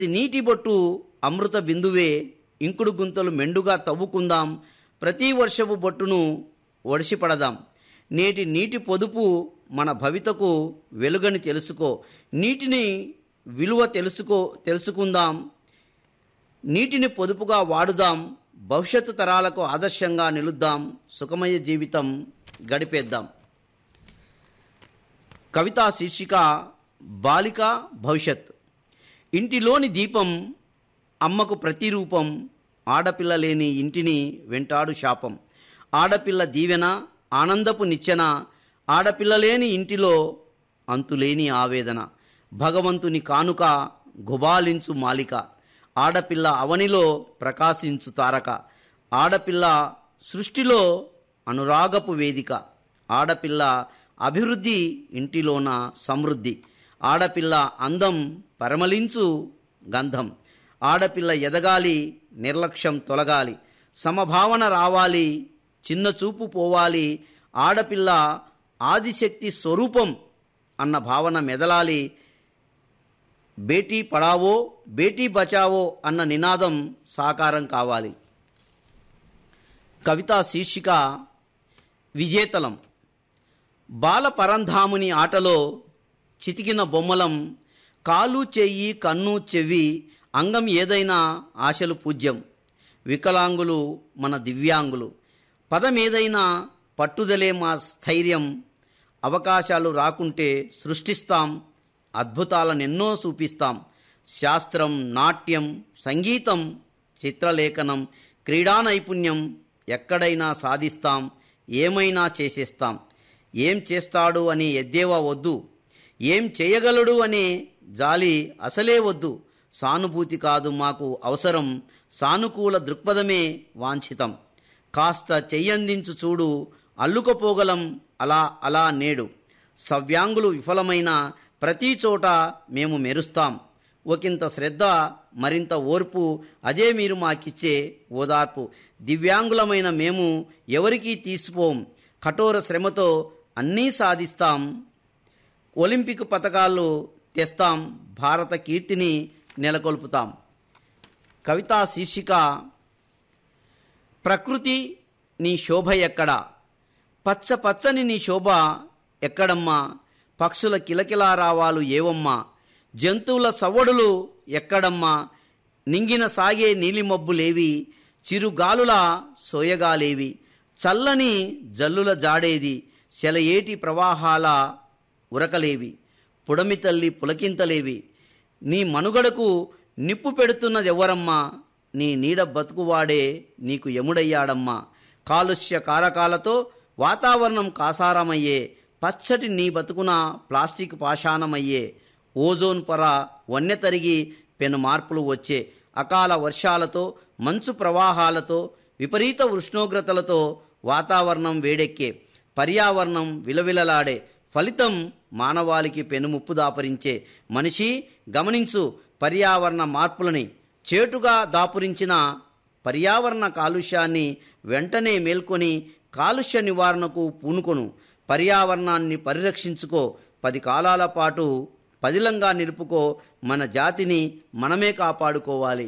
నీటి బొట్టు అమృత బిందువే ఇంకుడు గుంతలు మెండుగా తవ్వుకుందాం ప్రతి వర్షపు బొట్టును ఒడిసిపడదాం నేటి నీటి పొదుపు మన భవితకు వెలుగని తెలుసుకో నీటిని విలువ తెలుసుకో తెలుసుకుందాం నీటిని పొదుపుగా వాడుదాం భవిష్యత్తు తరాలకు ఆదర్శంగా నిలుద్దాం సుఖమయ జీవితం గడిపేద్దాం కవితా శీర్షిక బాలిక భవిష్యత్ ఇంటిలోని దీపం అమ్మకు ప్రతిరూపం ఆడపిల్ల లేని ఇంటిని వెంటాడు శాపం ఆడపిల్ల దీవెన ఆనందపు నిచ్చెన ఆడపిల్ల లేని ఇంటిలో అంతులేని ఆవేదన భగవంతుని కానుక గుబాలించు మాలిక ఆడపిల్ల అవనిలో ప్రకాశించు తారక ఆడపిల్ల సృష్టిలో అనురాగపు వేదిక ఆడపిల్ల అభివృద్ధి ఇంటిలోన సమృద్ధి ఆడపిల్ల అందం పరమలించు గంధం ఆడపిల్ల ఎదగాలి నిర్లక్ష్యం తొలగాలి సమభావన రావాలి చిన్న చూపు పోవాలి ఆడపిల్ల ఆదిశక్తి స్వరూపం అన్న భావన మెదలాలి బేటీ పడావో బేటీ బచావో అన్న నినాదం సాకారం కావాలి కవితా శీర్షిక విజేతలం బాల పరంధాముని ఆటలో చితికిన బొమ్మలం కాలు చెయ్యి కన్ను చెవి అంగం ఏదైనా ఆశలు పూజ్యం వికలాంగులు మన దివ్యాంగులు పదమేదైనా పట్టుదలే మా స్థైర్యం అవకాశాలు రాకుంటే సృష్టిస్తాం అద్భుతాలనెన్నో చూపిస్తాం శాస్త్రం నాట్యం సంగీతం చిత్రలేఖనం క్రీడా నైపుణ్యం ఎక్కడైనా సాధిస్తాం ఏమైనా చేసేస్తాం ఏం చేస్తాడు అని ఎద్దేవా వద్దు ఏం చేయగలడు అనే జాలి అసలే వద్దు సానుభూతి కాదు మాకు అవసరం సానుకూల దృక్పథమే వాంఛితం కాస్త చెయ్యందించు చూడు అల్లుకపోగలం అలా అలా నేడు సవ్యాంగులు విఫలమైన ప్రతి చోట మేము మెరుస్తాం ఒకంత శ్రద్ధ మరింత ఓర్పు అదే మీరు మాకిచ్చే ఓదార్పు దివ్యాంగులమైన మేము ఎవరికీ తీసిపోం కఠోర శ్రమతో అన్నీ సాధిస్తాం ఒలింపిక్ పథకాలు తెస్తాం భారత కీర్తిని నెలకొల్పుతాం కవితా శీర్షిక ప్రకృతి నీ శోభ ఎక్కడా పచ్చ పచ్చని నీ శోభ ఎక్కడమ్మా పక్షుల కిలకిలారావాలు ఏవమ్మా జంతువుల సవ్వడులు ఎక్కడమ్మా నింగిన సాగే నీలిమబ్బులేవి చిరుగాలుల సోయగాలేవి చల్లని జల్లుల జాడేది సెలయేటి ప్రవాహాల ఉరకలేవి పుడమి తల్లి పులకింతలేవి నీ మనుగడకు నిప్పు పెడుతున్నదెవ్వరమ్మా నీ నీడ బతుకువాడే నీకు యముడయ్యాడమ్మా కాలుష్య కారకాలతో వాతావరణం కాసారమయ్యే పచ్చటి నీ బతుకున ప్లాస్టిక్ పాషాణమయ్యే ఓజోన్ పొర వన్య తరిగి పెను మార్పులు వచ్చే అకాల వర్షాలతో మంచు ప్రవాహాలతో విపరీత ఉష్ణోగ్రతలతో వాతావరణం వేడెక్కే పర్యావరణం విలవిలలాడే ఫలితం మానవాళికి పెనుముప్పు దాపరించే మనిషి గమనించు పర్యావరణ మార్పులని చేటుగా దాపురించిన పర్యావరణ కాలుష్యాన్ని వెంటనే మేల్కొని కాలుష్య నివారణకు పూనుకొను పర్యావరణాన్ని పరిరక్షించుకో పది కాలాల పాటు పదిలంగా నిలుపుకో మన జాతిని మనమే కాపాడుకోవాలి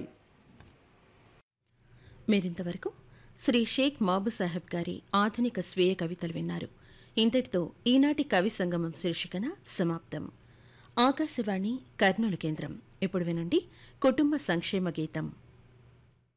మీరింతవరకు శ్రీ షేక్ మాబు సాహెబ్ గారి ఆధునిక స్వీయ కవితలు విన్నారు ఇంతటితో ఈనాటి కవి సంగమం శీర్షికన సమాప్తం ఆకాశవాణి కర్నూలు కేంద్రం ఇప్పుడు వినండి కుటుంబ సంక్షేమ గీతం